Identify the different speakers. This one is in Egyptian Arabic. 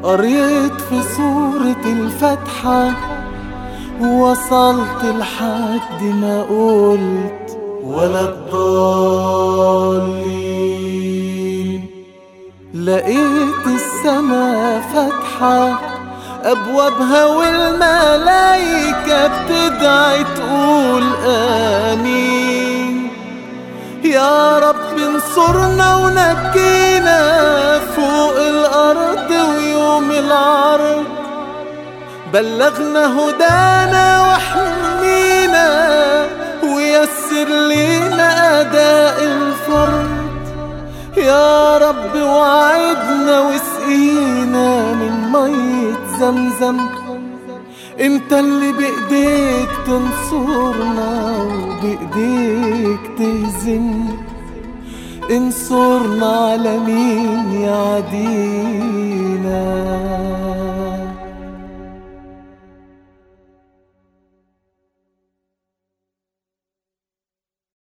Speaker 1: قريت في سورة الفاتحة وصلت لحد ما قلت ولا الضالين لقيت السما فاتحة أبوابها والملايكة بتدعي تقول آمين يا رب انصرنا ونجينا فوق الأرض ويوم العرض بلغنا هدانا واحمينا ويسر لينا أداء الفرض يا رب وعدنا وسقينا من مية زمزم انت اللي بايديك تنصرنا وبايديك تهزم انصرنا على مين يعدينا